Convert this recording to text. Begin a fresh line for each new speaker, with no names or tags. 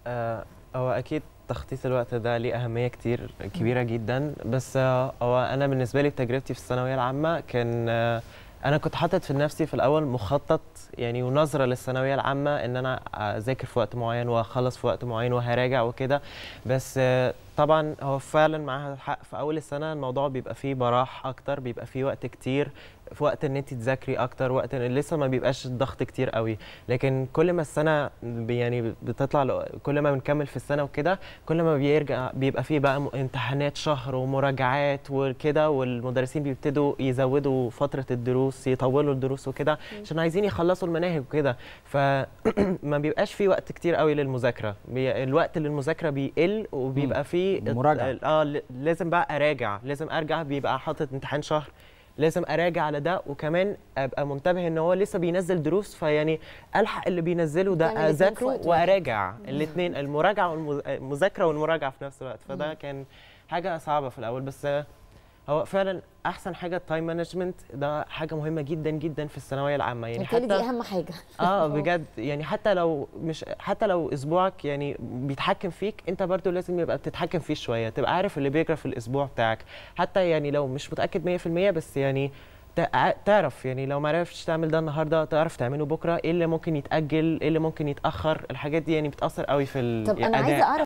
آه، هو اكيد تخطيط الوقت ده ليه اهميه كتير كبيره جدا بس آه، هو انا بالنسبه لي في تجربتي في الثانويه العامه كان آه، انا كنت حاطط في نفسي في الاول مخطط يعني ونظره للثانويه العامه ان انا اذاكر في وقت معين واخلص في وقت معين وهراجع وكده بس آه، طبعا هو فعلا معاها الحق في اول السنه الموضوع بيبقى فيه براح اكتر بيبقى فيه وقت كتير في وقت ان انت تذاكري اكتر وقت إن لسه ما بيبقاش الضغط كتير قوي لكن كل ما السنه بي- يعني بتطلع ل- كل ما بنكمل في السنه وكده كل ما بيرجع بيبقى فيه بقى م- امتحانات شهر ومراجعات وكده والمدرسين بيبتدوا يزودوا فتره الدروس يطولوا الدروس وكده عشان عايزين يخلصوا المناهج وكده فما بيبقاش فيه وقت كتير قوي للمذاكره بي... الوقت للمذاكره بيقل وبيبقى فيه
مراجعة.
اه ل- لازم بقى اراجع لازم ارجع بيبقى حاطط امتحان شهر لازم اراجع على ده وكمان ابقى منتبه ان هو لسه بينزل دروس فيعني الحق اللي بينزله
تعمل
ده
الاتنين في
اذاكره
وقت واحد.
واراجع الاثنين المراجعه والمذاكره والمراجعه في نفس الوقت فده كان حاجه صعبه في الاول بس هو فعلا احسن حاجه التايم مانجمنت ده حاجه مهمه جدا جدا في الثانويه العامه يعني
بالتالي دي
حتى
اهم حاجه
اه بجد يعني حتى لو مش حتى لو اسبوعك يعني بيتحكم فيك انت برضو لازم يبقى بتتحكم فيه شويه تبقى عارف اللي بيجرى في الاسبوع بتاعك حتى يعني لو مش متاكد 100% بس يعني تع- تعرف يعني لو ما عرفتش تعمل ده النهارده تعرف تعمله بكره ايه اللي ممكن يتاجل ايه اللي ممكن يتاخر الحاجات دي يعني بتاثر قوي في
طب انا
الاداء
عايزه اعرف